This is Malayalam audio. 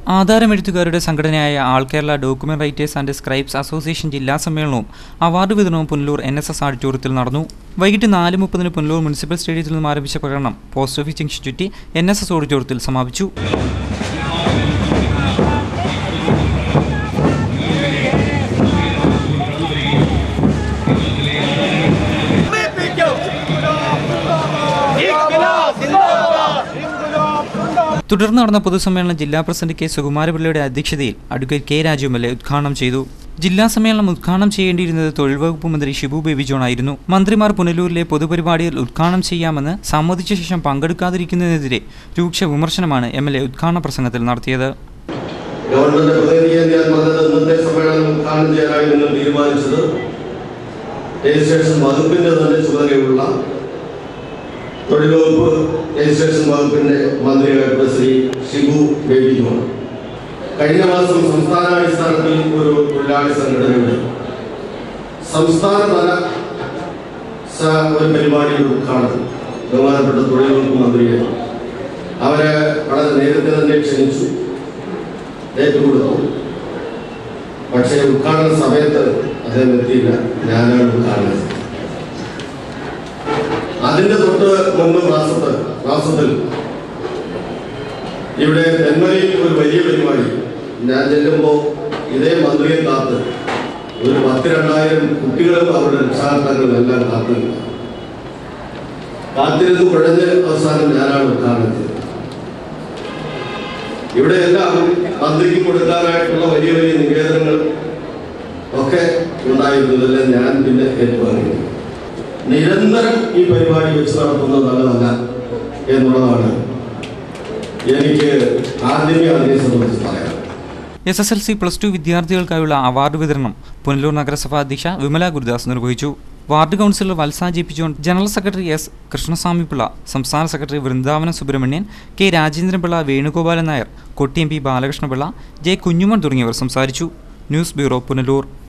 ആധാരമെഴുത്തുകാരുടെ സംഘടനയായ all Kerala document writers and scribes association ജില്ലാ സമ്മേളനവും അവാർഡ് വിതരണവും പുനലൂർ എൻ എസ് എസ് ഓഡിറ്റോറിയത്തിൽ നടന്നു വൈകിട്ട് നാല് മുപ്പതിന് പുനലൂർ മുനിസിപ്പൽ സ്റ്റേഡിയത്തിൽ നിന്നും ആരംഭിച്ച പ്രകടനം പോസ്റ്റ് ഓഫീസ് ജംഗ്ഷൻ ചുറ്റി എൻ എസ് എസ് ഓഡിറ്റോറിയത്തിൽ സമാപിച്ചു തുടർന്ന് നടന്ന പൊതുസമ്മേളനം ജില്ലാ പ്രസിഡന്റ് കെ സുകുമാരപിള്ളയുടെ അധ്യക്ഷതയിൽ advocate K Raju M L A ഉദ്ഘാടനം ചെയ്തു ജില്ലാ സമ്മേളനം ഉദ്ഘാടനം ചെയ്യേണ്ടിയിരുന്നത് തൊഴിൽ വകുപ്പ് മന്ത്രി ഷിബു ബേബി ജോൺ ആയിരുന്നു മന്ത്രിമാർ പുനലൂരിലെ പൊതുപരിപാടിയിൽ ഉദ്ഘാടനം ചെയ്യാമെന്ന് സമ്മതിച്ച ശേഷം പങ്കെടുക്കാതിരിക്കുന്നതിനെതിരെ രൂക്ഷ വിമർശനമാണ് എം എൽ എ ഉദ്ഘാടന പ്രസംഗത്തിൽ നടത്തിയത് ഗവൺമെന്റ് പ്രതിനിധിയെ ഞാൻ പറഞ്ഞത് ഇന്നത്തെ സമ്മേളനം ഉദ്ഘാടനം ചെയ്യാനായി നിങ്ങൾ തീരുമാനിച്ചത് രജിസ്ട്രേഷൻ വകുപ്പിന്റെ തന്നെ ചുമതലയുള്ള തൊഴിൽ വകുപ്പ് രജിസ്ട്രേഷൻ വകുപ്പിന്റെ മന്ത്രിയായിട്ടുള്ള ശ്രീ ഷിബു ബേബിയുമാണ് കഴിഞ്ഞ മാസം സംസ്ഥാനാടിസ്ഥാനത്തിൽ ഒരു തൊഴിലാളി സംഘടനയുടെ സംസ്ഥാന തല സ- ഒരു പരിപാടിയുടെ ഉദ്ഘാടനം ബഹുമാനപ്പെട്ട തൊഴിൽ വകുപ്പ് മന്ത്രിയെ അവരെ വളരെ നേരത്തെ തന്നെ ക്ഷണിച്ചു ഏറ്റുകൊടുത്തു പക്ഷേ ഉദ്ഘാടന സമയത്ത് അദ്ദേഹം എത്തിയില്ല ഞാനാണ് ഉദ്ഘാടനം ചെയ്തത്. അതിന്റെ തൊട്ട് മുമ്പ് മാസത്ത് മാസത്തിൽ ഇവിടെ തെന്മലയിൽ ഒരു വലിയ പരിപാടി ഞാൻ ചെല്ലുമ്പോൾ ഇതേ മന്ത്രിയെ കാത്ത് ഒരു പത്ത് രണ്ടായിരം കുട്ടികളും അവരുടെ രക്ഷാകർത്താക്കളും എല്ലാം കാത്തു നിന്നു. കാത്തിരുന്ന് കുഴഞ്ഞ് അവസാനം ഞാനാണ് ഉദ്ഘാടനം ചെയ്തത് ഇവിടെ എല്ലാം മന്ത്രിക്ക് കൊടുക്കാനായിട്ടുള്ള വലിയ വലിയ നിവേദനങ്ങൾ ഒക്കെ ഉണ്ടായിരുന്നതെല്ലാം ഞാൻ പിന്നെ ഏറ്റുവാങ്ങി നിരന്തരം ഈ പരിപാടി വെച്ച് നടത്തുന്നത് നല്ലതല്ല എന്നുള്ളതാണ് എനിക്ക് ആദ്യമേ അതിനെ സംബന്ധിച്ച് പറയാം S S L C plus two വിദ്യാർത്ഥികൾക്കായുള്ള അവാർഡ് വിതരണം പുനലൂർ നഗരസഭാ അധ്യക്ഷ വിമല ഗുരുദാസ് നിർവഹിച്ചു ward councillor Valsa J P John general secretary S Krishnaswamy Pillai സംസ്ഥാന secretary Vrindavana Subramanian K Rajendranpillai Venugopalan Nair Kotti M P Balakrishnapillai J Kunjumon തുടങ്ങിയവർ സംസാരിച്ചു ന്യൂസ് ബ്യൂറോ പുനലൂർ